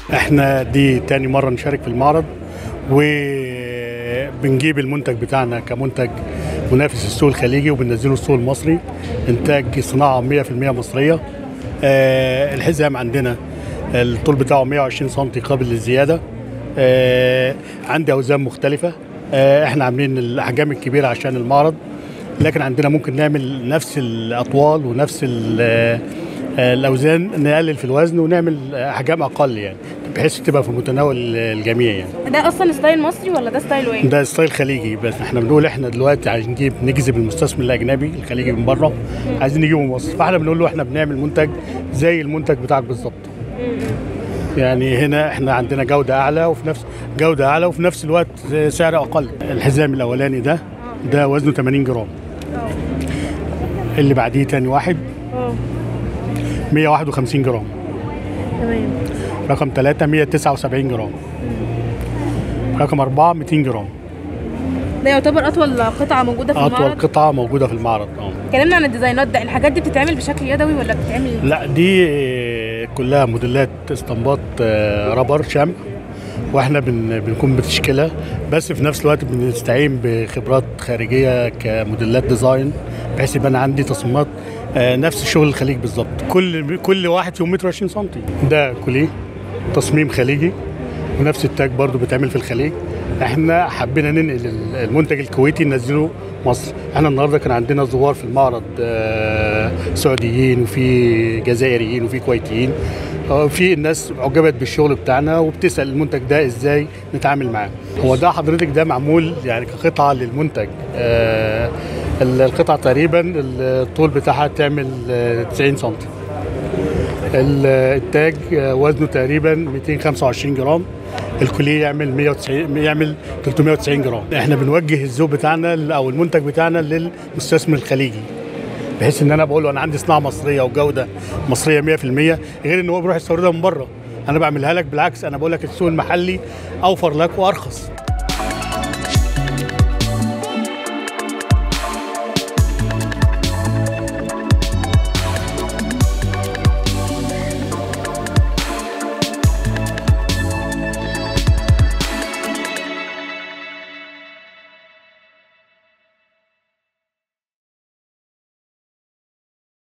احنا دي تاني مرة نشارك في المعرض وبنجيب المنتج بتاعنا كمنتج منافس السوق الخليجي وبننزله السوق المصري انتاج صناعة 100% مصرية آه الحزام عندنا الطول بتاعه 120 سم قابل للزيادة آه عندي أوزان مختلفة آه احنا عاملين الأحجام الكبيرة عشان المعرض لكن عندنا ممكن نعمل نفس الأطوال ونفس ال- آه، الاوزان نقلل في الوزن ونعمل احجام اقل يعني بحيث تبقى في متناول الجميع يعني ده اصلا ستايل مصري ولا ده ستايل ايه؟ ده ستايل خليجي بس احنا بنقول احنا دلوقتي عايزين نجيب نجذب المستثمر الاجنبي الخليجي من بره عايزين نجيبه مصر فاحنا بنقول له احنا بنعمل منتج زي المنتج بتاعك بالظبط يعني هنا احنا عندنا جوده اعلى وفي نفس جوده اعلى وفي نفس الوقت سعر اقل الحزام الاولاني ده ده وزنه 80 جرام اللي بعديه تاني واحد اه 151 جرام تمام رقم 3 179 جرام رقم 4 200 جرام ده يعتبر اطول قطعه موجوده في اطول المعرض قطعه موجوده في المعرض اه اتكلمنا عن الديزاينات ده الحاجات دي بتتعمل بشكل يدوي ولا بتتعمل لا دي آه، كلها موديلات استنباط آه، رابر شمع واحنا بن بنكون بتشكيلها بس في نفس الوقت بنستعين بخبرات خارجيه كموديلات ديزاين بحيث يبقى انا عندي تصميمات آه، نفس شغل الخليج بالظبط كل كل واحد فيهم متر 20 سم ده كوليه تصميم خليجي ونفس التاج برضو بيتعمل في الخليج احنا حبينا ننقل ال- المنتج الكويتي ننزله مصر احنا النهارده كان عندنا زوار في المعرض آه، سعوديين وفي جزائريين وفي كويتيين آه، في الناس عجبت بالشغل بتاعنا وبتسال المنتج ده ازاي نتعامل معاه هو ده حضرتك ده معمول يعني كقطعه للمنتج آه، ال- القطعه تقريبا الطول بتاعها تعمل آه، 90 سم ال- التاج آه، وزنه تقريبا 225 جرام الكوليه يعمل 190 يعمل 390 جرام احنا بنوجه الذوق بتاعنا ل- او المنتج بتاعنا للمستثمر الخليجي بحيث ان انا بقول له انا عندي صناعه مصريه وجوده مصريه 100% غير ان هو بيروح يستوردها من بره انا بعملها لك بالعكس انا بقول لك السوق المحلي اوفر لك وارخص